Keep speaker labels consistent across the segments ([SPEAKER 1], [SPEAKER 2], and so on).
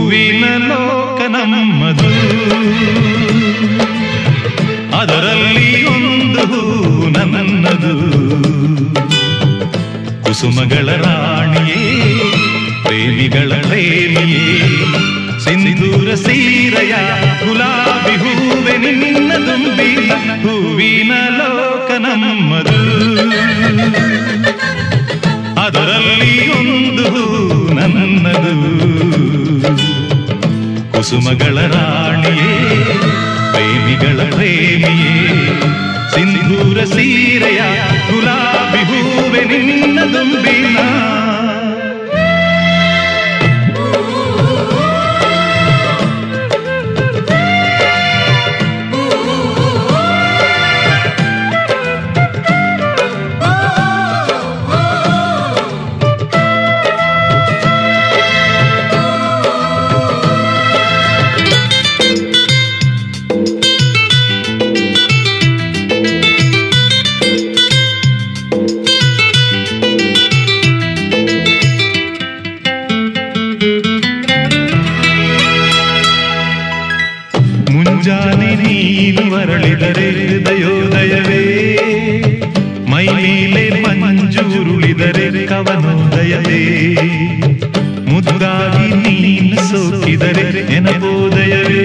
[SPEAKER 1] ಹೂವಿನ ಲೋಕ ನಮ್ಮದು ಅದರಲ್ಲಿ ಒಂದು ಹೂ ನನ್ನದು ಕುಸುಮಗಳ ರಾಣಿಯೇ ಪ್ರೇಮಿಗಳ ಪ್ರೇಮಿಯೇ ಸಿಂಧೂರ ಸೀರೆಯ ಗುಲಾಬಿ ಹೂವೆ ನಿನ್ನ ತುಂಬಿದ ಹೂವಿನ ಲೋಕ ನಮ್ಮದು ಅದರಲ್ಲಿ ಒಂದು ಹೂ ನನ್ನದು ಕುಸುಮಗಳ ರಾಣಿಯೇ ಪ್ರೇಮಿಗಳ ಪ್ರೇಮಿಯೇ ಸಿಂಧೂರ ಸೀರೆಯ ಗುಲಾಬಿ ಹೂವೆ ನಿನ್ನ ದುಂಬಿನ ಮುಂಜಾನೆ ನೀನು ಅರಳಿದರೆ ಹೃದಯೋದಯವೇ ಮೈ ಮೇಲೆ ಮಂಜು ಉರುಳಿದರೆ ಕವನೋದಯವೇ ಮುದ್ದಾಗಿ ನೀನು ಸೋಕಿದರೆ ನೆನಪೋದಯವೇ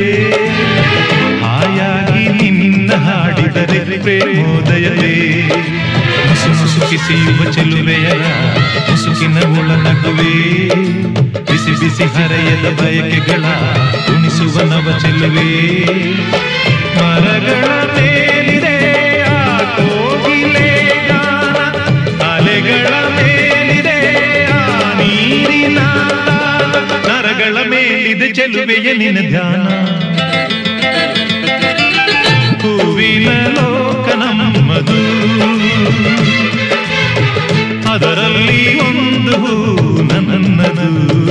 [SPEAKER 1] ಹಾಯಾಗಿ ನಿನ್ನ ಹಾಡಿದರೆ ಪ್ರೇಮೋದಯವೇ ಮುಸು ಮುಸುಕಿಸಿಯುವ ಚೆಲುವೆಯರ ಮುಸುಕಿನ ಒಳ ನಗುವೆ ಬಿಸಿ ಬಿಸಿ ಹರೆಯದ ಬಯಕೆಗಳ ಉಣಿಸುವ ನವ ಚೆಲುವೆ ಮರಗಳ ಮೇಲಿದೆ ಆ ಕೋಗಿಲೆ ಗಾನ ಅಲೆಗಳ ಮೇಲಿದೆ ಆ ನೀರಿನ ತಾನ. ನರಗಳ ಮೇಲಿದೆ ಚೆಲುವೆಯ ನಿನ್ನ ಧ್ಯಾನ ಹೂವಿನ ಲೋಕ ನಮ್ಮದು ಅದರಲ್ಲಿ ಒಂದು ಹೂ ನನ್ನದು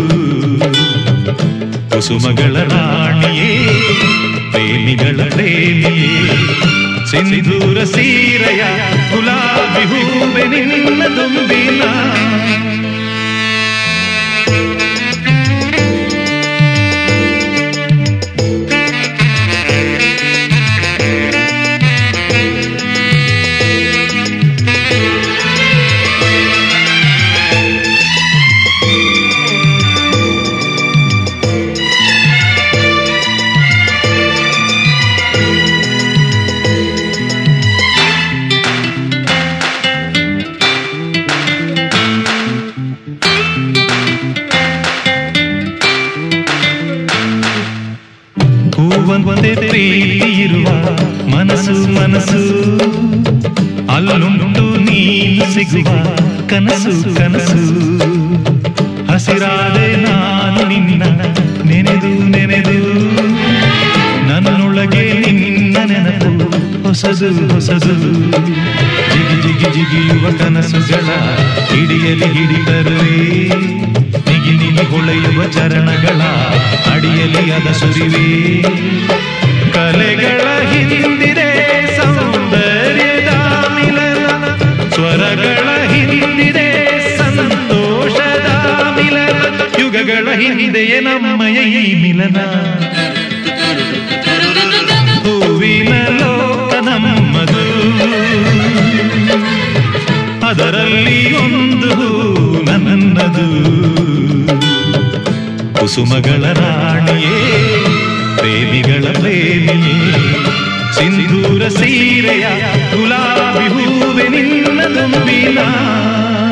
[SPEAKER 1] ಕುಸುಮಗಳ ರಾಣಿಯೇ ಪ್ರೇಮಿಗಳ ಪ್ರೇಮಿಯೇ ಸಿಂಧೂರ ಸೀರೆಯ ಗುಲಾಬಿ ಹೂವೆ ನಿನ್ನ ತುಂಬಿನ ಹೂವಂತೆ ಪ್ರೀತಿ ಇರುವ ಮನಸ್ಸು ಮನಸ್ಸು ಅಲ್ಲುಂಟು ನೀನು ಸಿಗುವ ಕನಸು ಕನಸು ಹಸಿರಾದೆ ನಾನು ನಿನ್ನ ನೆನೆದು ನೆನೆದು ನನ್ನೊಳಗೆ ನಿನ್ನ ನೆನಪು ಹೊಸದು ಹೊಸದು ಜಿಗಿ ಜಿಗಿ ಜಿಗಿಯುವ ಕನಸುಗಳ ಹಿಡಿಯಲಿ ಹಿಡಿತರುವೆ ನಿಗಿ ನಿಗಿ ಹೊಳೆಯುವ ಚರಣಗಳ ಅಡಿಯಲಿ ಅದ ಸುರಿವೆ ಕಲೆಗಳ ಹಿಂದಿದೆ ಸೌಂದರ್ಯದ ಮಿಲನ ಸ್ವರಗಳ ಹಿಂದಿದೆ ಸಂತೋಷದ ಮಿಲನ ಯುಗಗಳ ಹಿಂದೆಯೇ ನಮ್ಮಯ ಈ ಮಿಲನ ಹೂವಿನ ಲೋಕ ನಮ್ಮದು ಅದರಲ್ಲಿ ಒಂದು ಹೂ ನನ್ನದು ಕುಸುಮಗಳ ರಾಣಿಯೇ ಪ್ರೇಮಿಗಳ ಪ್ರೇಮಿಯೇ ಸಿಂಧೂರ ಸೀರೆಯ ಗುಲಾಬಿ ಹೂವೆ ನಿನ್ನ ತುಂಬಿನ